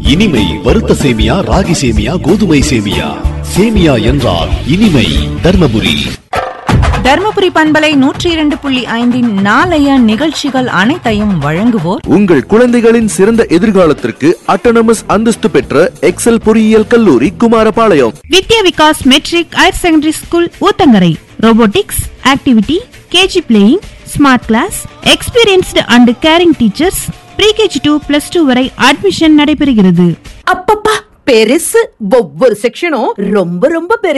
இனிமை வறுத்த சேமியா ராகி சேமியா கோதுமை சேமியா சேமியா என்றால் இனிமை தர்மபுரி தர்மபுரி பண்பலை நூற்றி இரண்டு புள்ளி ஐந்தின் நாளைய நிகழ்ச்சிகள் அனைத்தையும் வழங்குவோர் உங்கள் குழந்தைகளின் சிறந்த எதிர்காலத்திற்கு அட்டானமஸ் அந்தஸ்து பெற்ற எக்ஸல் பொறியியல் கல்லூரி Kumarapalayam Vidya Vikas matric higher secondary school Uthangarai robotics activity KG playing smart class experienced and caring teachers pre KG to plus two வரை அட்மிஷன் நடைபெறுகிறது அப்பப்பா பெருசு ஒவ்வொரு செக்ஷனும் ரொம்ப ரொம்ப பெருசு